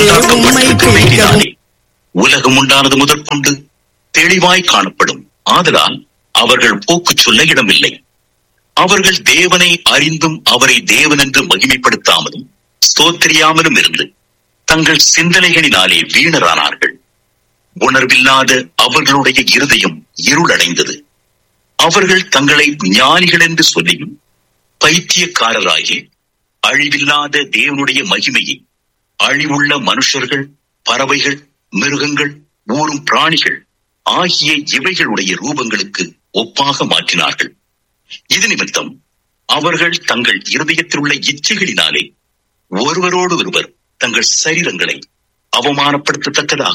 உம்மை உண்டாக்கப்பட்டிருக்க கேட்கவும் வேண்டினாலே உலகம் உண்டானது முதற்கொண்டு தெளிவாய் காணப்படும் ஆதலால் அவர்கள் போக்கு சொல்ல இடமில்லை அவர்கள் தேவனை அறிந்தும் அவரை தேவன் என்று மகிமைப்படுத்தாமலும் ஸ்தோத்திரியாமலும் இருந்து தங்கள் சிந்தனைகளினாலே வீணரானார்கள் உணர்வில்லாத அவர்களுடைய இருதயம் இருளடைந்தது அவர்கள் தங்களை ஞானிகள் என்று சொல்லியும் பைத்தியக்காரராகி அழிவில்லாத தேவனுடைய மகிமையை அழிவுள்ள மனுஷர்கள் பறவைகள் மிருகங்கள் ஊரும் பிராணிகள் ஆகிய இவைகளுடைய ரூபங்களுக்கு ஒப்பாக மாற்றினார்கள் இது நிமித்தம் அவர்கள் தங்கள் இருதயத்தில் உள்ள இச்சைகளினாலே ஒருவரோடு ஒருவர் தங்கள் சரீரங்களை அவமானப்படுத்தத்தக்கதாக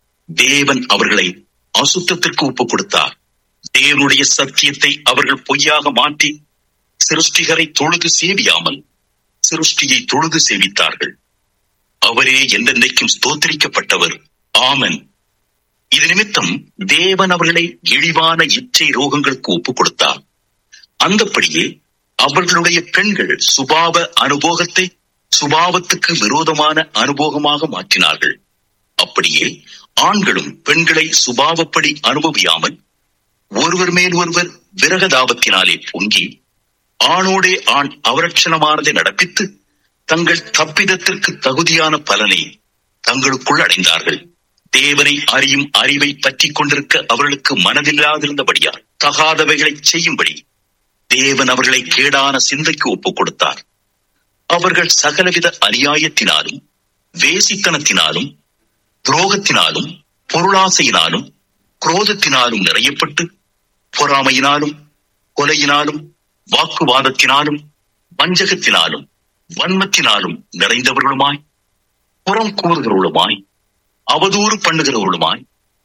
தேவன் அவர்களை அசுத்தத்திற்கு ஒப்புக் கொடுத்தார் தேவனுடைய சத்தியத்தை அவர்கள் பொய்யாக மாற்றி சிருஷ்டிகரை தொழுது சேவியாமல் சிருஷ்டியை தொழுது சேவித்தார்கள் அவரே என்றென்றைக்கும் ஸ்தோத்திரிக்கப்பட்டவர் ஆமன் இது நிமித்தம் தேவன் அவர்களை இழிவான இச்சை ரோகங்களுக்கு ஒப்புக் கொடுத்தார் அந்தப்படியே அவர்களுடைய பெண்கள் சுபாவ அனுபோகத்தை சுபாவத்துக்கு விரோதமான அனுபோகமாக மாற்றினார்கள் அப்படியே ஆண்களும் பெண்களை சுபாவப்படி அனுபவியாமல் ஒருவர் மேல் ஒருவர் விரகதாபத்தினாலே பொங்கி ஆணோடே ஆண் அவரட்சணமானதை நடப்பித்து தங்கள் தப்பிதத்திற்கு தகுதியான பலனை தங்களுக்குள் அடைந்தார்கள் தேவனை அறியும் அறிவை பற்றிக் கொண்டிருக்க அவர்களுக்கு மனதில்லாதிருந்தபடியால் தகாதவைகளை செய்யும்படி தேவன் அவர்களை கேடான சிந்தைக்கு ஒப்புக் கொடுத்தார் அவர்கள் சகலவித அநியாயத்தினாலும் வேசித்தனத்தினாலும் துரோகத்தினாலும் பொருளாசையினாலும் குரோதத்தினாலும் நிறையப்பட்டு பொறாமையினாலும் கொலையினாலும் வாக்குவாதத்தினாலும் வஞ்சகத்தினாலும் வன்மத்தினாலும் நிறைந்தவர்களுமாய் புறம் கூறுகிறவர்களுமாய் அவதூறு பண்ணுகிறவர்களுமாய்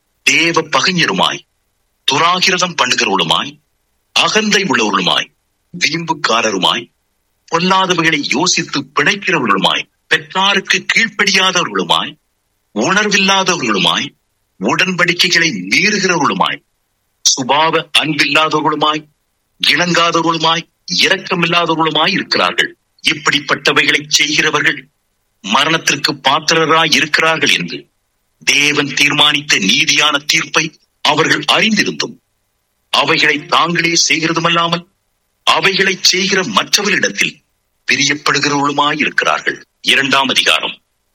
தேவ பகைஞருமாய் துராகிரதம் பண்ணுகிறவர்களுமாய் அகந்தை உள்ளவர்களுமாய் வீம்புக்காரருமாய் பொல்லாதவைகளை யோசித்து பிணைக்கிறவர்களுமாய் பெற்றாருக்கு கீழ்ப்படியாதவர்களுமாய் உணர்வில்லாதவர்களுமாய் உடன்படிக்கைகளை மீறுகிறவர்களுமாய் சுபாவ அன்பில்லாதவர்களுமாய் இணங்காதவர்களுமாய் இரக்கமில்லாதவர்களுமாய் இருக்கிறார்கள் இப்படிப்பட்டவைகளை செய்கிறவர்கள் மரணத்திற்கு பாத்திரராய் இருக்கிறார்கள் என்று தேவன் தீர்மானித்த நீதியான தீர்ப்பை அவர்கள் அறிந்திருந்தும் அவைகளை தாங்களே செய்கிறதுமல்லாமல் அவைகளை செய்கிற மற்றவர்களிடத்தில் பிரியப்படுகிறவர்களுமாய் இருக்கிறார்கள் இரண்டாம் அதிகாரம்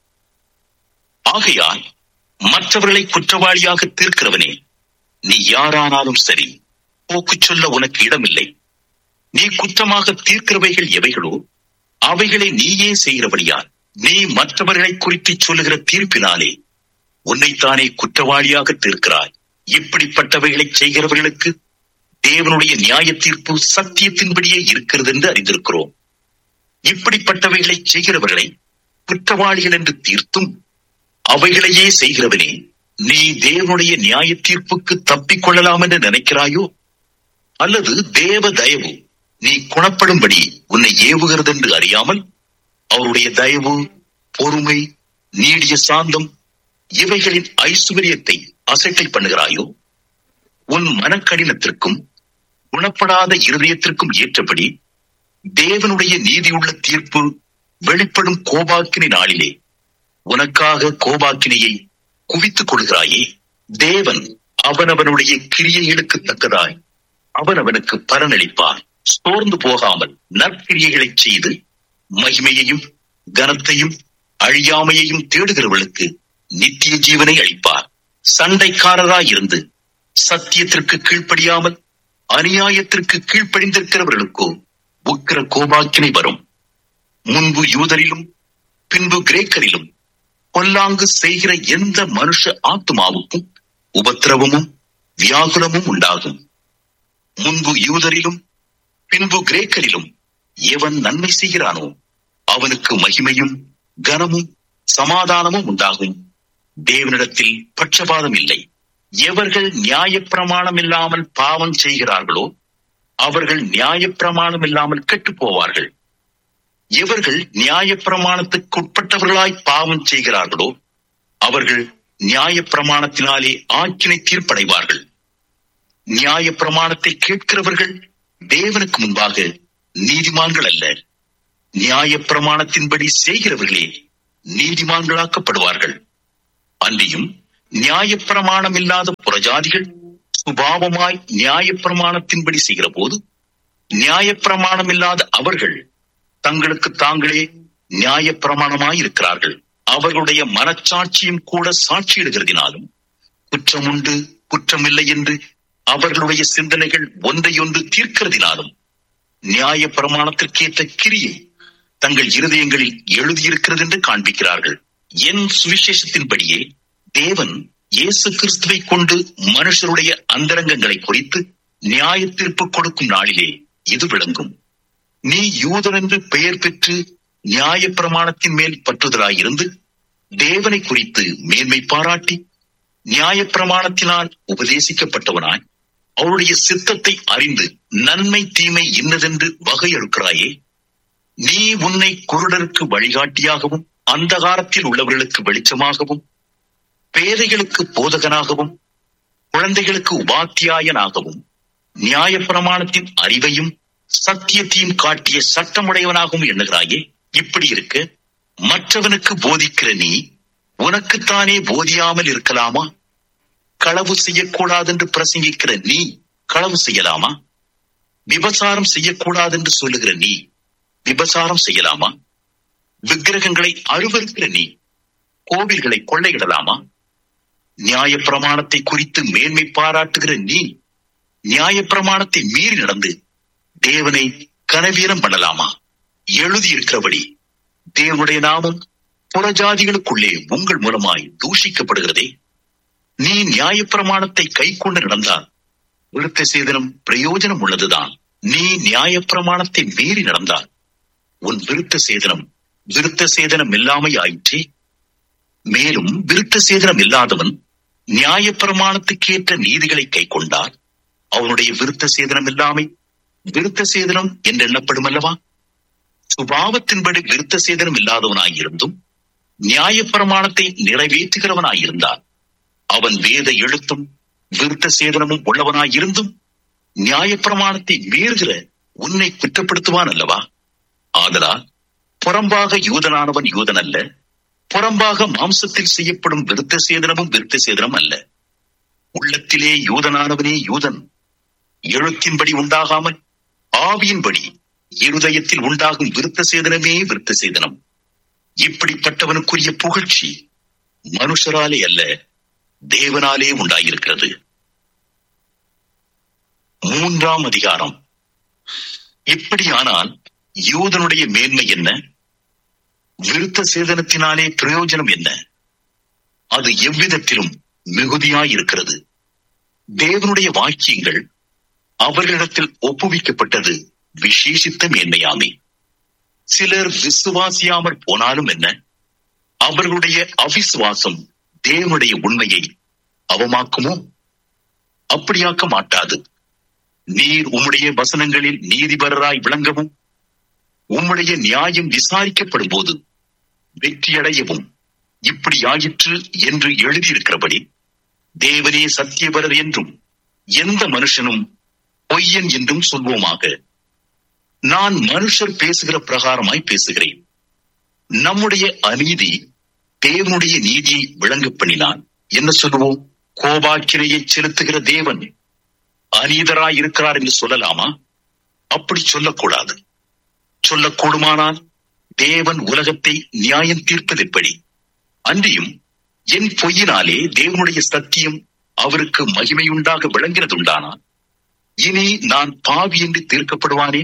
ஆகையால் மற்றவர்களை குற்றவாளியாக தீர்க்கிறவனே நீ யாரானாலும் சரி போக்கு சொல்ல உனக்கு இடமில்லை நீ குற்றமாக தீர்க்கிறவைகள் எவைகளோ அவைகளை நீயே செய்கிறபடியால் நீ மற்றவர்களை குறித்து சொல்லுகிற தீர்ப்பினாலே உன்னைத்தானே குற்றவாளியாக தீர்க்கிறாய் இப்படிப்பட்டவைகளை செய்கிறவர்களுக்கு தேவனுடைய நியாய தீர்ப்பு சத்தியத்தின்படியே இருக்கிறது என்று அறிந்திருக்கிறோம் இப்படிப்பட்டவைகளை செய்கிறவர்களை குற்றவாளிகள் என்று தீர்த்தும் அவைகளையே செய்கிறவனே நீ தேவனுடைய நியாய தீர்ப்புக்கு தப்பிக் கொள்ளலாம் என்று நினைக்கிறாயோ அல்லது தேவ தயவு நீ குணப்படும்படி உன்னை ஏவுகிறது என்று அறியாமல் அவருடைய தயவு பொறுமை நீடிய சாந்தம் இவைகளின் ஐஸ்வர்யத்தை அசட்டை பண்ணுகிறாயோ உன் மனக்கடினத்திற்கும் குணப்படாத இருதயத்திற்கும் ஏற்றபடி தேவனுடைய நீதியுள்ள தீர்ப்பு வெளிப்படும் கோபாக்கினி நாளிலே உனக்காக கோபாக்கினியை குவித்துக் கொள்கிறாயே தேவன் அவனவனுடைய கிரியைகளுக்கு தக்கதாய் அவனவனுக்கு பலனளிப்பார் சோர்ந்து போகாமல் நற்கிரியைகளை செய்து மகிமையையும் கனத்தையும் அழியாமையையும் தேடுகிறவர்களுக்கு நித்திய ஜீவனை அளிப்பார் சண்டைக்காரராயிருந்து சத்தியத்திற்கு கீழ்ப்படியாமல் அநியாயத்திற்கு கீழ்ப்படிந்திருக்கிறவர்களுக்கோ உக்கிர கோபாக்கினை வரும் முன்பு யூதரிலும் பின்பு கிரேக்கரிலும் பொல்லாங்கு செய்கிற எந்த மனுஷ ஆத்துமாவுக்கும் உபத்திரவமும் வியாகுலமும் உண்டாகும் முன்பு யூதரிலும் பின்பு கிரேக்கரிலும் எவன் நன்மை செய்கிறானோ அவனுக்கு மகிமையும் கனமும் சமாதானமும் உண்டாகும் தேவனிடத்தில் பட்சபாதம் இல்லை எவர்கள் நியாயப்பிரமாணம் இல்லாமல் பாவம் செய்கிறார்களோ அவர்கள் நியாயப்பிரமாணம் இல்லாமல் கெட்டுப் போவார்கள் எவர்கள் நியாயப்பிரமாணத்துக்கு உட்பட்டவர்களாய் பாவம் செய்கிறார்களோ அவர்கள் நியாயப்பிரமாணத்தினாலே ஆக்கினை தீர்ப்படைவார்கள் நியாயப்பிரமாணத்தை கேட்கிறவர்கள் தேவனுக்கு முன்பாக நீதிமான்கள் அல்ல நியாயப்பிரமாணத்தின்படி செய்கிறவர்களே நீதிமான்களாக்கப்படுவார்கள் அன்றியும் நியாயப்பிரமாணம் இல்லாத புறஜாதிகள் சுபாவமாய் நியாயப்பிரமாணத்தின்படி செய்கிற போது நியாயப்பிரமாணம் இல்லாத அவர்கள் தங்களுக்கு தாங்களே நியாயப்பிரமாணமாய் இருக்கிறார்கள் அவர்களுடைய மனச்சாட்சியும் கூட சாட்சியிடுகிறதினாலும் குற்றம் உண்டு குற்றமில்லை என்று அவர்களுடைய சிந்தனைகள் ஒன்றையொன்று தீர்க்கிறதினாலும் நியாய பிரமாணத்திற்கேற்ற கிரியை தங்கள் இருதயங்களில் எழுதியிருக்கிறது என்று காண்பிக்கிறார்கள் என் சுவிசேஷத்தின்படியே தேவன் இயேசு கிறிஸ்துவை கொண்டு மனுஷருடைய அந்தரங்கங்களை குறித்து நியாய தீர்ப்பு கொடுக்கும் நாளிலே இது விளங்கும் நீ யூதன் என்று பெயர் பெற்று நியாய பிரமாணத்தின் மேல் பற்றுதலாயிருந்து தேவனை குறித்து மேன்மை பாராட்டி நியாய பிரமாணத்தினால் உபதேசிக்கப்பட்டவனாய் அவருடைய சித்தத்தை அறிந்து நன்மை தீமை இன்னதென்று வகையெடுக்கிறாயே நீ உன்னை குருடருக்கு வழிகாட்டியாகவும் அந்தகாரத்தில் உள்ளவர்களுக்கு வெளிச்சமாகவும் பேதைகளுக்கு போதகனாகவும் குழந்தைகளுக்கு உபாத்தியாயனாகவும் நியாயப்பிரமாணத்தின் அறிவையும் சத்தியத்தையும் காட்டிய சட்டமுடையவனாகவும் எண்ணுகிறாயே இப்படி இருக்க மற்றவனுக்கு போதிக்கிற நீ உனக்குத்தானே போதியாமல் இருக்கலாமா களவு செய்யக்கூடாது என்று பிரசங்கிக்கிற நீ களவு செய்யலாமா விபசாரம் செய்யக்கூடாது என்று சொல்லுகிற நீ விபசாரம் செய்யலாமா விக்கிரகங்களை அருவருக்கிற நீ கோவில்களை கொள்ளையிடலாமா நியாய பிரமாணத்தை குறித்து மேன்மை பாராட்டுகிற நீ நியாய பிரமாணத்தை மீறி நடந்து தேவனை கனவீரம் பண்ணலாமா எழுதியிருக்கிறபடி தேவனுடைய நாமம் புறஜாதிகளுக்குள்ளே உங்கள் மூலமாய் தூஷிக்கப்படுகிறதே நீ நியாய பிரமாணத்தை கை கொண்டு நடந்தால் விருத்த சேதனம் பிரயோஜனம் உள்ளதுதான் நீ நியாய பிரமாணத்தை மீறி நடந்தால் உன் விருத்த சேதனம் விருத்த சேதனம் இல்லாமை ஆயிற்றே மேலும் விருத்த சேதனம் இல்லாதவன் நியாய பிரமாணத்துக்கேற்ற நீதிகளை கை கொண்டால் அவனுடைய விருத்த சேதனம் இல்லாமை விருத்த சேதனம் என்று எண்ணப்படும் அல்லவா சுபாவத்தின்படி விருத்த சேதனம் இல்லாதவனாயிருந்தும் நியாய பிரமாணத்தை நிறைவேற்றுகிறவனாயிருந்தால் அவன் வேத எழுத்தும் விருத்த சேதனமும் உள்ளவனாயிருந்தும் நியாய பிரமாணத்தை மீறுகிற உன்னை குற்றப்படுத்துவான் அல்லவா ஆதலால் புறம்பாக யூதனானவன் யூதன் அல்ல புறம்பாக மாம்சத்தில் செய்யப்படும் விருத்த சேதனமும் விருத்த சேதனம் அல்ல உள்ளத்திலே யூதனானவனே யூதன் எழுத்தின்படி உண்டாகாமல் ஆவியின்படி இருதயத்தில் உண்டாகும் விருத்த சேதனமே விருத்த சேதனம் இப்படிப்பட்டவனுக்குரிய புகழ்ச்சி மனுஷராலே அல்ல தேவனாலே உண்டாயிருக்கிறது மூன்றாம் அதிகாரம் இப்படியானால் யூதனுடைய மேன்மை என்ன விருத்த சேதனத்தினாலே பிரயோஜனம் என்ன அது எவ்விதத்திலும் மிகுதியாயிருக்கிறது தேவனுடைய வாக்கியங்கள் அவர்களிடத்தில் ஒப்புவிக்கப்பட்டது விசேஷித்த மேன்மையாமே சிலர் விசுவாசியாமற் போனாலும் என்ன அவர்களுடைய அவிசுவாசம் தேவனுடைய உண்மையை அவமாக்குமோ அப்படியாக்க மாட்டாது நீர் உம்முடைய வசனங்களில் நீதிபரராய் விளங்கவும் உம்முடைய நியாயம் விசாரிக்கப்படும் போது வெற்றியடையவும் இப்படி ஆயிற்று என்று எழுதியிருக்கிறபடி தேவனே சத்தியபரர் என்றும் எந்த மனுஷனும் பொய்யன் என்றும் சொல்வோமாக நான் மனுஷர் பேசுகிற பிரகாரமாய் பேசுகிறேன் நம்முடைய அநீதி தேவனுடைய நீதியை விளங்க பண்ணினான் என்ன சொல்லுவோம் கோபாக்கிரையை செலுத்துகிற தேவன் அநீதராய் இருக்கிறார் என்று சொல்லலாமா அப்படி சொல்லக்கூடாது சொல்லக்கூடுமானால் தேவன் உலகத்தை நியாயம் தீர்ப்பது எப்படி அன்றியும் என் பொய்யினாலே தேவனுடைய சத்தியம் அவருக்கு மகிமையுண்டாக விளங்கிறதுண்டானால் இனி நான் பாவி என்று தீர்க்கப்படுவானே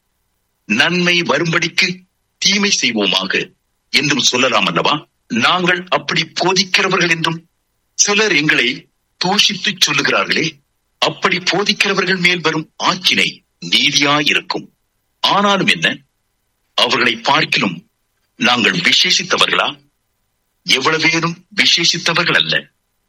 நன்மை வரும்படிக்கு தீமை செய்வோமாக என்றும் சொல்லலாம் அல்லவா நாங்கள் அப்படி போதிக்கிறவர்கள் என்றும் சிலர் எங்களை தூஷித்து சொல்லுகிறார்களே அப்படி போதிக்கிறவர்கள் மேல் வரும் ஆக்கினை நீதியாயிருக்கும் ஆனாலும் என்ன அவர்களை பார்க்கிலும் நாங்கள் விசேஷித்தவர்களா எவ்வளவேனும் விசேஷித்தவர்கள் அல்ல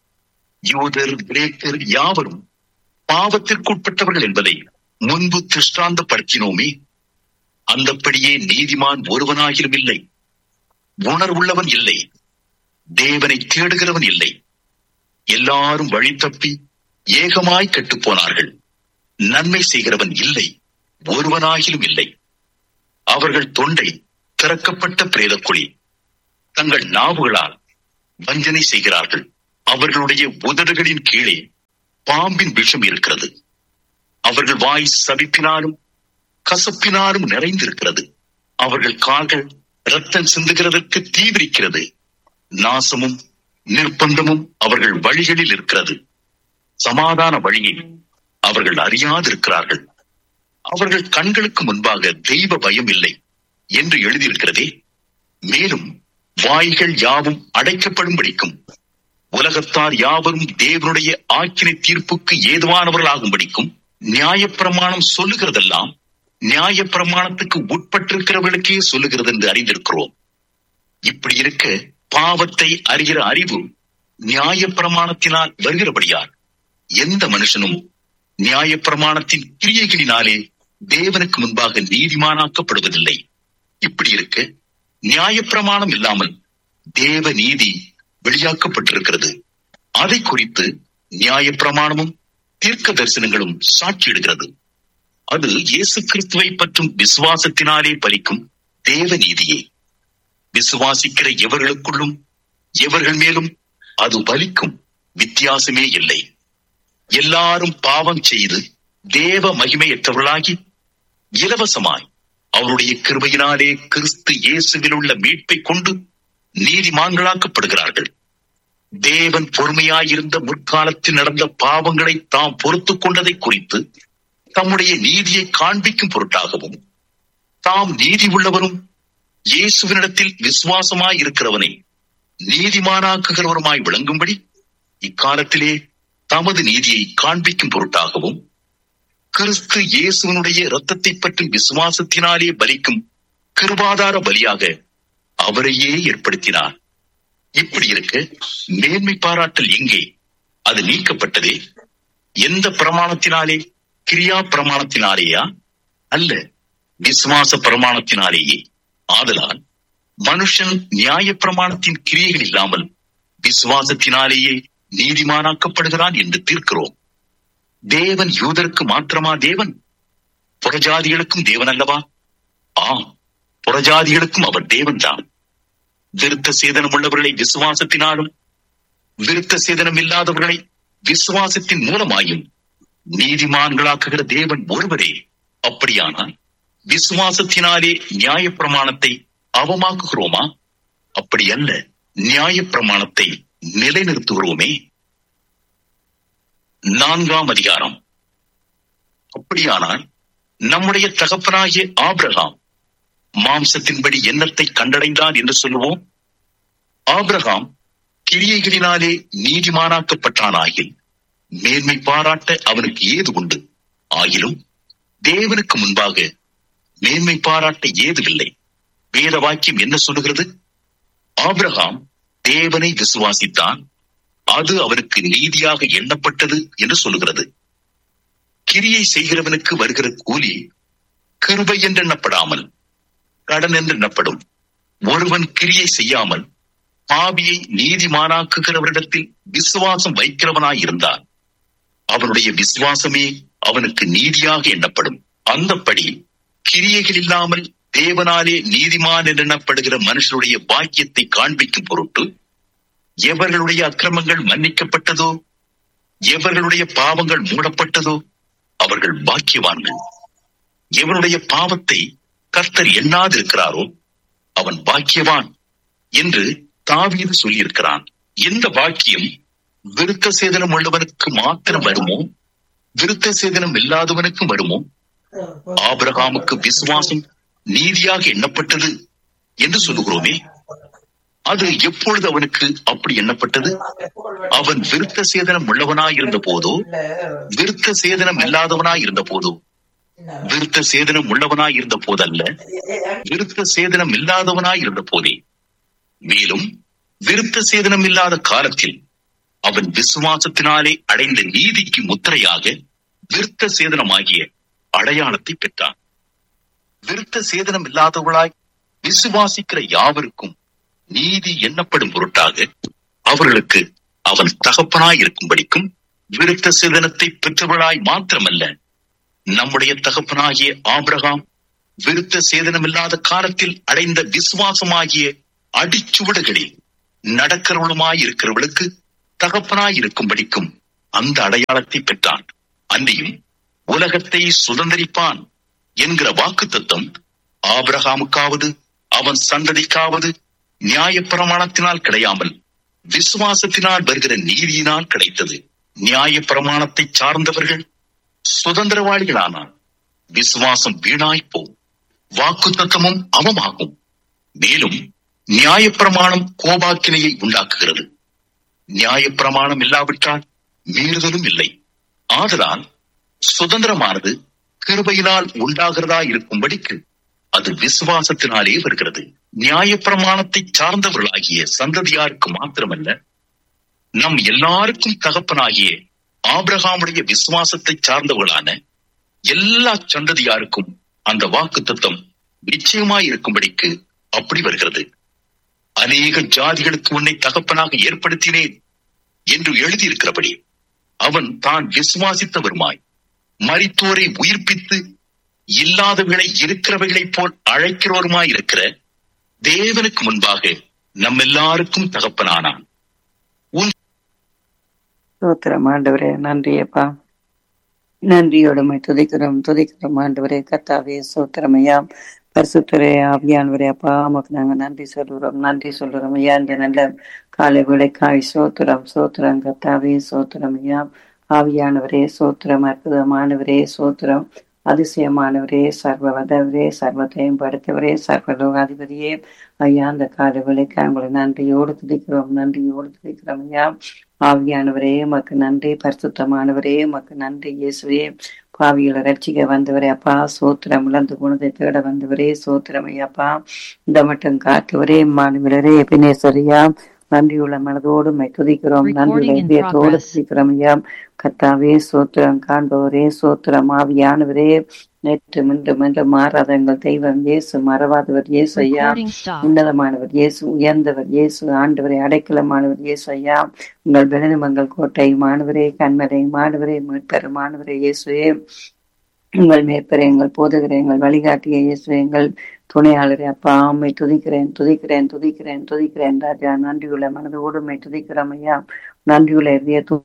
யூதர் கிரேக்கர் யாவரும் பாவத்திற்குட்பட்டவர்கள் என்பதை முன்பு திருஷ்டாந்தப்படுத்தினோமே அந்தப்படியே நீதிமான் ஒருவனாகிலும் இல்லை உணர்வுள்ளவன் இல்லை தேவனை தேடுகிறவன் இல்லை எல்லாரும் வழி தப்பி ஏகமாய் கெட்டுப் போனார்கள் நன்மை செய்கிறவன் இல்லை ஒருவனாகிலும் இல்லை அவர்கள் தொண்டை திறக்கப்பட்ட பிரேதக்குழி தங்கள் நாவுகளால் வஞ்சனை செய்கிறார்கள் அவர்களுடைய உதடுகளின் கீழே பாம்பின் விஷம் இருக்கிறது அவர்கள் வாய் சபிப்பினாலும் கசப்பினாலும் நிறைந்திருக்கிறது அவர்கள் கால்கள் ரத்தம் சிந்துகிறதற்கு தீவிரிக்கிறது நாசமும் நிர்பந்தமும் அவர்கள் வழிகளில் இருக்கிறது சமாதான வழியை அவர்கள் அறியாதிருக்கிறார்கள் அவர்கள் கண்களுக்கு முன்பாக தெய்வ பயம் இல்லை என்று எழுதியிருக்கிறதே மேலும் வாய்கள் யாவும் அடைக்கப்படும்படிக்கும் உலகத்தார் யாவரும் தேவனுடைய ஆக்கினை தீர்ப்புக்கு ஏதுவானவர்களாகும்படிக்கும் நியாயப்பிரமாணம் சொல்லுகிறதெல்லாம் நியாயப்பிரமாணத்துக்கு உட்பட்டிருக்கிறவர்களுக்கே சொல்லுகிறது என்று அறிந்திருக்கிறோம் இப்படி இருக்க பாவத்தை அறிகிற அறிவு நியாயப்பிரமாணத்தினால் வருகிறபடியால் எந்த மனுஷனும் நியாயப்பிரமாணத்தின் கிரியைகளினாலே தேவனுக்கு முன்பாக நீதிமானாக்கப்படுவதில்லை இப்படி இருக்க நியாயப்பிரமாணம் இல்லாமல் தேவ நீதி வெளியாக்கப்பட்டிருக்கிறது அதை குறித்து நியாயப்பிரமாணமும் தீர்க்க தரிசனங்களும் சாட்சியிடுகிறது அது இயேசு கிறிஸ்துவை பற்றும் விசுவாசத்தினாலே பலிக்கும் தேவ நீதியே விசுவாசிக்கிற எவர்களுக்குள்ளும் எவர்கள் மேலும் அது பலிக்கும் வித்தியாசமே இல்லை எல்லாரும் பாவம் செய்து தேவ மகிமையற்றவர்களாகி இலவசமாய் அவருடைய கிருபையினாலே கிறிஸ்து இயேசுவில் உள்ள மீட்பை கொண்டு நீதிமான்களாக்கப்படுகிறார்கள் தேவன் பொறுமையாயிருந்த முற்காலத்தில் நடந்த பாவங்களை தாம் பொறுத்து கொண்டதை குறித்து தம்முடைய நீதியை காண்பிக்கும் பொருட்டாகவும் தாம் நீதி உள்ளவரும் இயேசுவினிடத்தில் விசுவாசமாய் இருக்கிறவனை நீதிமானாக்குகிறவருமாய் விளங்கும்படி இக்காலத்திலே தமது நீதியை காண்பிக்கும் பொருட்டாகவும் கிறிஸ்து இயேசுவனுடைய இரத்தத்தை பற்றி விசுவாசத்தினாலே பலிக்கும் கிருபாதார பலியாக அவரையே ஏற்படுத்தினார் இப்படி இருக்க மேன்மை பாராட்டல் எங்கே அது நீக்கப்பட்டதே எந்த பிரமாணத்தினாலே கிரியா பிரமாணத்தினாலேயா அல்ல விசுவாச பிரமாணத்தினாலேயே ஆதலால் மனுஷன் நியாய பிரமாணத்தின் கிரியைகள் இல்லாமல் விசுவாசத்தினாலேயே நீதிமானாக்கப்படுகிறான் என்று தீர்க்கிறோம் தேவன் யூதருக்கு மாத்திரமா தேவன் புறஜாதிகளுக்கும் தேவன் அல்லவா ஆம் புறஜாதிகளுக்கும் அவர் தேவன்தான் விருத்த சேதனம் உள்ளவர்களை விசுவாசத்தினாலும் விருத்த சேதனம் இல்லாதவர்களை விசுவாசத்தின் மூலமாயும் நீதிமான்களாக்குகிற தேவன் ஒருவரே அப்படியானால் விசுவாசத்தினாலே நியாய பிரமாணத்தை அவமாக்குகிறோமா அப்படி அல்ல நியாய பிரமாணத்தை நிலைநிறுத்துகிறோமே நான்காம் அதிகாரம் அப்படியானால் நம்முடைய தகப்பனாகிய ஆபிரகாம் மாம்சத்தின்படி எண்ணத்தை கண்டடைந்தான் என்று சொல்லுவோம் ஆபிரகாம் கிரியைகளினாலே நீதிமானாக்கப்பட்டானாகில் மேன்மை பாராட்ட அவனுக்கு ஏது உண்டு ஆயிலும் தேவனுக்கு முன்பாக மேன்மை பாராட்ட ஏதுவில்லை வேத வாக்கியம் என்ன சொல்லுகிறது ஆபிரகாம் தேவனை விசுவாசித்தான் அது அவனுக்கு நீதியாக எண்ணப்பட்டது என்று சொல்லுகிறது கிரியை செய்கிறவனுக்கு வருகிற கூலி கிருபை என்று எண்ணப்படாமல் கடன் என்று எண்ணப்படும் ஒருவன் கிரியை செய்யாமல் பாவியை நீதிமானாக்குகிறவரிடத்தில் விசுவாசம் வைக்கிறவனாய் இருந்தான் அவனுடைய விசுவாசமே அவனுக்கு நீதியாக எண்ணப்படும் அந்தப்படி கிரியைகள் இல்லாமல் தேவனாலே நீதிமான் என்று எண்ணப்படுகிற மனுஷனுடைய பாக்கியத்தை காண்பிக்கும் பொருட்டு எவர்களுடைய அக்கிரமங்கள் மன்னிக்கப்பட்டதோ எவர்களுடைய பாவங்கள் மூடப்பட்டதோ அவர்கள் பாக்கியவான்கள் எவனுடைய பாவத்தை கர்த்தர் எண்ணாதிருக்கிறாரோ அவன் பாக்கியவான் என்று தாவீது சொல்லியிருக்கிறான் எந்த பாக்கியம் விருத்த சேதனம் உள்ளவனுக்கு மாத்திரம் வருமோ விருத்த சேதனம் இல்லாதவனுக்கும் வருமோ ஆபிரகாமுக்கு விசுவாசம் நீதியாக எண்ணப்பட்டது என்று சொல்லுகிறோமே அது எப்பொழுது அவனுக்கு அப்படி எண்ணப்பட்டது அவன் விருத்த சேதனம் உள்ளவனாய் இருந்த போதோ விருத்த சேதனம் இல்லாதவனாய் இருந்த போதோ விருத்த சேதனம் உள்ளவனாய் இருந்த போதல்ல விருத்த சேதனம் இல்லாதவனாய் இருந்த போதே மேலும் விருத்த சேதனம் இல்லாத காலத்தில் அவன் விசுவாசத்தினாலே அடைந்த நீதிக்கு முத்திரையாக விருத்த சேதனமாகிய அடையாளத்தை பெற்றான் விருத்த சேதனம் இல்லாதவர்களாய் விசுவாசிக்கிற யாவருக்கும் நீதி எண்ணப்படும் பொருட்டாக அவர்களுக்கு அவன் தகப்பனாய் இருக்கும்படிக்கும் விருத்த சேதனத்தை பெற்றவர்களாய் மாத்திரமல்ல நம்முடைய தகப்பனாகிய ஆபிரகாம் விருத்த சேதனமில்லாத காலத்தில் அடைந்த விசுவாசமாகிய அடிச்சுவடுகளில் நடக்கிறவளுமாயிருக்கிறவளுக்கு தகப்பனாயிருக்கும்படிக்கும் அந்த அடையாளத்தை பெற்றான் அன்றியும் உலகத்தை சுதந்திரிப்பான் என்கிற வாக்கு தத்துவம் ஆபிரகாமுக்காவது அவன் சந்ததிக்காவது நியாயப்பிரமாணத்தினால் கிடையாமல் விசுவாசத்தினால் வருகிற நீதியினால் கிடைத்தது நியாயப்பிரமாணத்தை சார்ந்தவர்கள் சுதந்திரவாளிகளானார் விசுவாசம் வீணாய்ப்போம் வாக்கு தத்துவமும் அவமாகும் மேலும் நியாயப்பிரமாணம் கோபாக்கினையை உண்டாக்குகிறது நியாயப்பிரமாணம் இல்லாவிட்டால் மீறுதலும் இல்லை ஆதலால் சுதந்திரமானது கிருபையினால் உண்டாகிறதா இருக்கும்படிக்கு அது விசுவாசத்தினாலே வருகிறது நியாயப்பிரமாணத்தை சார்ந்தவர்களாகிய சந்ததியாருக்கு மாத்திரமல்ல நம் எல்லாருக்கும் தகப்பனாகிய ஆபிரகாமுடைய விசுவாசத்தை சார்ந்தவர்களான எல்லா சந்ததியாருக்கும் அந்த வாக்கு தத்துவம் நிச்சயமாய் இருக்கும்படிக்கு அப்படி வருகிறது அநேக ஜாதிகளுக்கு உன்னை தகப்பனாக ஏற்படுத்தினேன் என்று எழுதியிருக்கிறபடி அவன் தான் விசுவாசித்தவருமாய் மரித்தோரை உயிர்ப்பித்து இல்லாதவர்களை இருக்கிறவைகளைப் போல் அழைக்கிறவருமாய் இருக்கிற தேவனுக்கு முன்பாக நம்ம எல்லாருக்கும் தகப்பனானான் ஸ்தோத்திரம் ஆண்டவரே நன்றியப்பா நன்றியோடுமை துதிக்கிறோம் துதிக்கிறோம் ஆண்டவரே கத்தாவே சோத்திரமையா பரிசுத்தரே ஆவியானவரே அப்பா உமக்கு நாங்க நன்றி சொல்லுறோம் நன்றி சொல்லுறோம் ஐயா இந்த நல்ல காலை விளைக்காய் சோத்திரம் சோத்திரம் கத்தாவே சோத்திரம் ஐயா ஆவியானவரே சோத்திரம் அற்புதமானவரே சோத்திரம் அதிசயமானவரே சர்வ வதவரே சர்வத்தையும் படைத்தவரே சர்வலோகாதிபதியே ஐயா அந்த காலை விளைக்காய் உங்களை நன்றியோடு துதிக்கிறோம் நன்றியோடு துதிக்கிறோம் ஐயா ஆவியானவரே உமக்கு நன்றி பரிசுத்தமானவரே உமக்கு நன்றி இயேசுவே பாவிகளை ரட்சிக்க வந்தவரே அப்பா சோத்திரம் இழந்து குணத்தை தேட வந்தவரே சோத்திரம் ஐயாப்பா இந்த மட்டும் காட்டுவரே மாணவரே எபினேஸ்வரியா நன்றியுள்ள மனதோடு மை துதிக்கிறோம் நன்றியுள்ள Recording in இதயத்தோடு progress. துதிக்கிறோம் ஐயா கத்தாவே சோத்திரம் காண்பவரே சோத்திரம் ஆவியானவரே நேற்று மின்று மின்று மாறாத எங்கள் தெய்வம் இயேசு மறவாதவர் இயேசு ஐயா Recording stopped. உன்னதமானவர் இயேசு உயர்ந்தவர் இயேசு ஆண்டவரை அடைக்கலமானவர் இயேசு ஐயா உங்கள் பெலனுமங்கள் கோட்டை மாணவரே கண்மலை மாணவரே மீட்பெரும் மாணவரே இயேசுவே உங்கள் மேற்பரை எங்கள் போதகரை எங்கள் வழிகாட்டிய இயேசுவே எங்கள் துணையாளரே அப்பா உம்மை துதிக்கிறேன் துதிக்கிறேன் துதிக்கிறேன் துதிக்கிறேன் ராஜா நன்றியுள்ள மனதோடு உம்மை துதிக்கிறோம் ஐயா நன்றியுள்ள இதய து-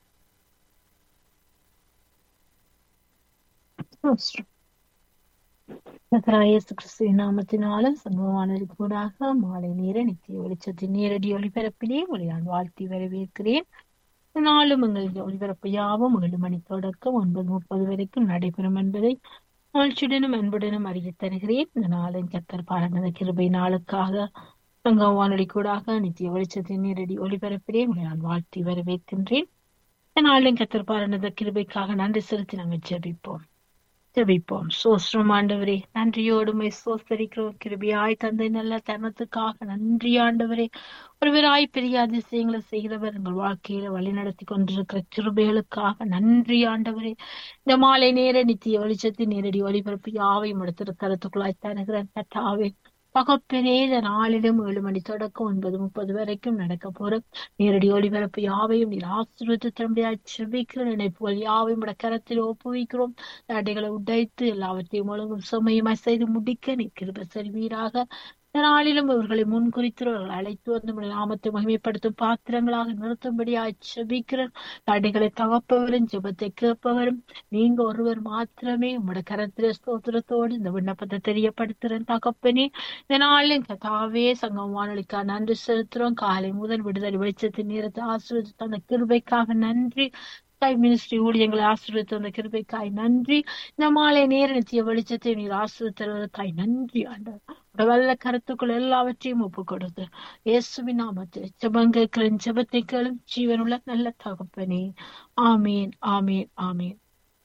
கர்த்தராகிய இயேசு கிறிஸ்துவின் நாமத்தினால சம்பவமானது கூடாக மாலை நேர நித்திய வெளிச்சத்தின் நேரடி ஒளிபரப்பிலே உங்களை நான் வாழ்த்தி வரவேற்கிறேன் நாளும் எங்கள் ஒளிபரப்பு யாவும் ஏழு மணி தொடக்கம் ஒன்பது முப்பது வரைக்கும் நடைபெறும் என்பதை மகிழ்ச்சியுடனும் அன்புடனும் அறிய தருகிறேன் இந்த நாளின் கத்தர் பாராட்டின கிருபை நாளுக்காக சங்கம் வானொலி கூடாக நித்திய வெளிச்சத்தின் நேரடி ஒளிபரப்பிலே உங்களை நான் வாழ்த்தி வரவேற்கின்றேன் இந்த நாளின் கத்தர் பாராட்டின கிருபைக்காக நன்றி செலுத்தி நாங்கள் ஜெபிப்போம் ஜெபிப்போம் சோஸ்ரம் ஆண்டவரே நன்றியோடுமை சோஸ்தரிக்கிறோம் கிருபியாய் தந்தை நல்ல தருணத்துக்காக நன்றி ஆண்டவரே ஒருவராய் பெரிய அதிசயங்களை செய்கிறவர் எங்கள் வாழ்க்கையில வழி நடத்தி கொண்டிருக்கிற கிருபைகளுக்காக நன்றி ஆண்டவரே இந்த மாலை நேர நித்திய வெளிச்சத்தின் நேரடி ஒளிபரப்பு யாவையும் எடுத்திருக்கிற கருத்துக்குள்ளாய் தருகிறேன் கட்டாவே பகப்பெரே இந்த நாளிலும் ஏழு மணி தொடக்கம் ஒன்பது முப்பது வரைக்கும் நடக்க போற நேரடி ஒளிபரப்பு யாவையும் நீர் ஆசீர்வதித்து தம்படியாய் செபிக்கிற நினைப்புகள் யாவையும் உடைய கரத்தில் ஒப்புவிக்கிறோம் தடைகளை உடைத்து எல்லாவற்றையும் ஒழுங்கும் சுமையுமாய் செய்து முடிக்க நீ கிருப செல்வீராக இந்த நாளிலும் இவர்களை முன்குறித்தவர்கள் அழைத்து வந்து உம்முடைய நாமத்தை மகிமைப்படுத்தும் பாத்திரங்களாக நிறுத்தும்படியாய் செபிக்கிற தடைகளை தகப்பவரும் ஜெபத்தை கேட்பவரும் நீங்க ஒருவர் மாத்திரமே உம்முடைய கரத்தில ஸ்தோத்திரத்தோடு இந்த விண்ணப்பத்தை தெரியப்படுத்துறேன் தகப்பனே இந்த நாளில் கதாவே சங்கம் வானொலிக்கா நன்றி செலுத்துறோம் காலை முதல் விடுதலை வெளிச்சத்தின் நேரத்தை ஆசீர்வதித்த அந்த கிருபைக்காக நன்றி தாய் மினிஸ்ட்ரி ஊழியங்களை ஆசீர்வதித்த அந்த கிருபைக்காய் நன்றி இந்த மாலை நேர நித்திய வெளிச்சத்தை நீர் ஆசீர்வதித்ததற்காய் நன்றி ஆண்டவர் உடைய வல்ல கருத்துக்கள் எல்லாவற்றையும் ஒப்பு கொடுத்து இயேசுவின் நாமத்தில் ஜெபங்களுக்களின் ஜெபத்தை கேளும் ஜீவனுள்ள நல்ல தகப்பனே ஆமீன் ஆமீன் ஆமீன்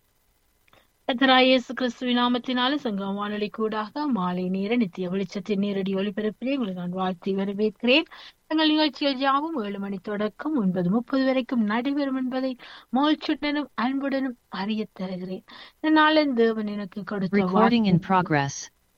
கர்த்தராகிய இயேசு கிறிஸ்துவின் நாமத்தினால சங்கம் வானொலி கூடாக மாலை நேர நித்திய வெளிச்சத்தின் நேரடி ஒளிபரப்பிலே உங்களை நான் வாழ்த்தி வரவேற்கிறேன் எங்கள் நிகழ்ச்சிகள் யாவும் ஏழு மணி தொடக்கம் ஒன்பது முப்பது வரைக்கும் நடைபெறும் என்பதை மகிழ்ச்சியுடனும் அன்புடனும் அறிய தருகிறேன் இந்த நாளின் தேவன் எனக்கு கொடுத்த Recording in வார்த்தை progress.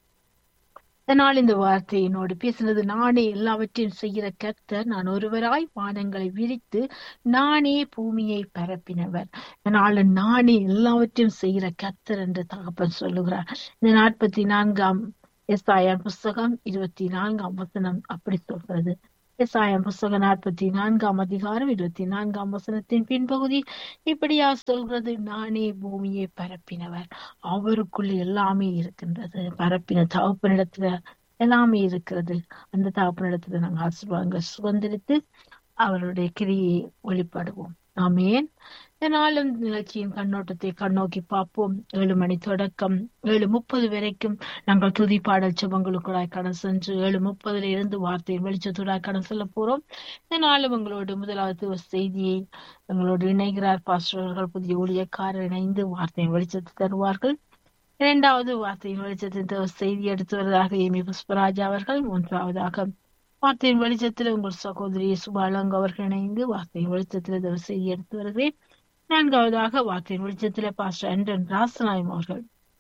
இதனால் இந்த வார்த்தை என்னோடு பேசினது நானே எல்லாவற்றையும் செய்கிற கர்த்தர் நான் ஒருவராய் வானங்களை விரித்து நானே பூமியை பரப்பினவர் இதனால் நானே எல்லாவற்றையும் செய்கிற கர்த்தர் என்று தகப்பன் சொல்லுகிறார் இந்த நாற்பத்தி நான்காம் எஸ்ஆயன் புஸ்தகம் இருபத்தி நான்காம் வசனம் அப்படி சொல்கிறது எஸ்ஆயன் புஸ்தகம் நாற்பத்தி நான்காம் அதிகாரம் இருபத்தி நான்காம் வசனத்தின் பின்பகுதி இப்படியா சொல்கிறது நானே பூமியை பரப்பினவர் அவருக்குள் எல்லாமே இருக்கின்றது பரப்பின தகப்பனிடத்துல எல்லாமே இருக்கிறது அந்த தகப்பனிடத்துல நாங்கள் ஆசீர்வாதங்களை சுதந்திரித்து அவருடைய கிரியை வெளிப்படுவோம் ஆமேன் நாளும் நிகழ்ச்சியின் கண்ணோட்டத்தை கண்ணோக்கி பார்ப்போம் ஏழு மணி தொடக்கம் ஏழு முப்பது வரைக்கும் நாங்கள் துதி பாடல் சுபங்களுக்குள்ளாய் கடன் சென்று ஏழு முப்பதுல இருந்து வார்த்தையின் வெளிச்சத்துடாய் கடன் செல்ல போறோம் நாளும் எங்களோடு முதலாவது செய்தியை எங்களோடு இணைகிறார் பாஸ்டர்கள் புதிய ஊழியக்காரர் இணைந்து வார்த்தையின் வெளிச்சத்தை தருவார்கள் இரண்டாவது வார்த்தையின் வெளிச்சத்தின் செய்தி எடுத்து வருவதாக ஏமி புஷ்பராஜ் அவர்கள் மூன்றாவதாக வார்த்தையின் வெளிச்சத்தில் உங்கள் சகோதரி சுபாலங் அவர்கள் இணைந்து வார்த்தையின் வெளிச்சத்தில் செய்தி எடுத்து வருகிறேன் நான்காவதாக வார்த்தையின் வெளிச்சத்தில் பாஸ்டர் அண்டன் ராசநாயம் அவர்கள்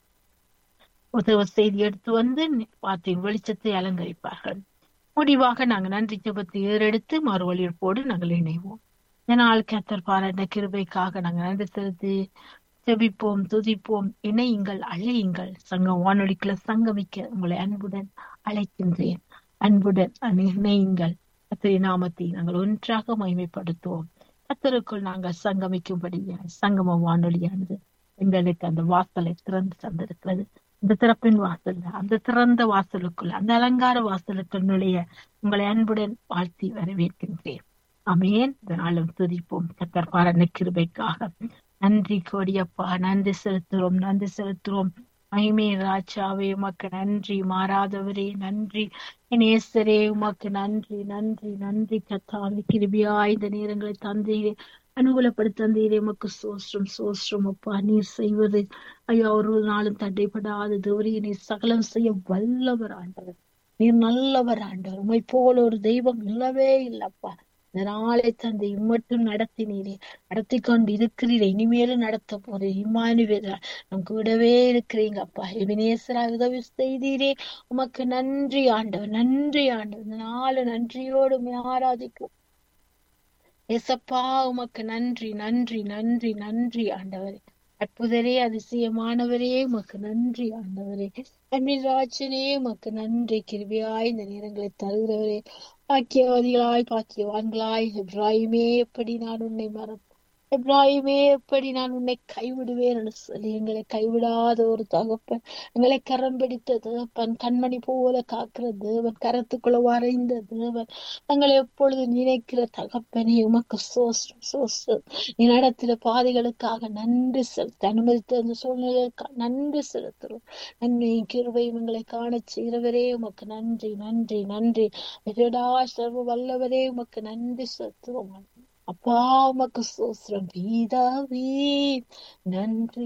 உதவ செய்தி எடுத்து வந்து வார்த்தையின் வெளிச்சத்தை அலங்கரிப்பார்கள் முடிவாக நாங்கள் நன்றி ஜபத்தை ஏறெடுத்து மறுவழியோடு நாங்கள் இணைவோம் இதனால் கத்தர் பாராட்ட கிருபைக்காக நாங்கள் நன்றி செலுத்தி ஜெபிப்போம் துதிப்போம் இணையுங்கள் அழையுங்கள் சங்கம் வானொலிக்குள்ள சங்கமிக்க உங்களை அன்புடன் அழைக்கின்றேன் அன்புடன் இணையுங்கள் கத்திரி நாமத்தை நாங்கள் ஒன்றாக மகிமைப்படுத்துவோம் கத்தருக்குள் நாங்கள் சங்கமிக்கும்படி சங்கம வானொலியானது எங்களுக்கு அந்த வாசலை திறந்து தந்திருக்கிறது இந்த திறப்பின் வாசல் அந்த திறந்த வாசலுக்குள் அந்த அலங்கார வாசலுக்குள் நுழைய உங்களை அன்புடன் வாழ்த்தி வரவேற்கின்றேன் அமேன் இதனாலும் துதிப்போம் கத்தர் பாரண கிருபைக்காக நன்றி கோடியப்பா நன்றி செலுத்துறோம் நன்றி செலுத்துறோம் மகிமே ராஜாவே உமக்கு நன்றி மாறாதவரே நன்றி நேசரே உமக்கு நன்றி நன்றி நன்றி கத்தாவே கிருபியா இந்த நேரங்களை தந்தீரே அனுகூலப்படுத்த தந்தீரே உமக்கு சோஸ்ரம் சோஸ்ரம் அப்பா நீர் செய்வது ஐயா ஒரு நாளும் தடைப்படாத தோரிய நீர் சகலம் செய்ய வல்லவர் ஆண்டவர் நீர் நல்லவர் ஆண்டவர் உமை போல ஒரு தெய்வம் இல்லவே இல்லப்பா இந்த நாளை தந்தை இம்மட்டும் நடத்தினீரே நடத்தி கொண்டு இருக்கிறீரே இனிமேலும் நடத்த போறேன் இம்மானுவேரா நம் கூடவே இருக்கிறீங்க அப்பா எபினேசரா உதவி செய்தீரே உமக்கு நன்றி ஆண்டவர் நன்றி ஆண்டவர் இந்த நாலு நன்றியோடு ஆராதிக்கும் எசப்பா உமக்கு நன்றி நன்றி நன்றி நன்றி ஆண்டவரே அற்புதரே அதிசயமானவரே உமக்கு நன்றி ஆண்டவரே அன்பின் ராஜனே உமக்கு நன்றி கிருபியாய் இந்த நேரங்களை தருகிறவரே பாக்கியவாதிகளாய் பாக்கியவான்களாய் இப்ராஹிமே எப்படி நான் உன்னை மறப்பேன் இப்ராஹிமே எப்படி நான் உன்னை கைவிடுவேன் என்று சொல்லி எங்களை கைவிடாத ஒரு தகப்பன் எங்களை கரம் பிடித்த தகப்பன் கண்மணி போல காக்கிற தேவன் கரத்துக்குள்ள வரைந்த தேவன் தங்களை எப்பொழுது நினைக்கிற தகப்பனே உமக்கு சோஸ்டம் சோஸ்டம் நீ நடத்தின பாதைகளுக்காக நன்றி செலுத்த அனுமதித்த அந்த சூழ்நிலைகளுக்காக நன்றி செலுத்துறோம் நன்மை கிருபையும் எங்களை காண செய்கிறவரே உமக்கு நன்றி நன்றி நன்றி சர்வ வல்லவரே உமக்கு நன்றி செலுத்துவோம் அப்பா உமக்கு சோஸ்ரம் பீதாவே நன்றி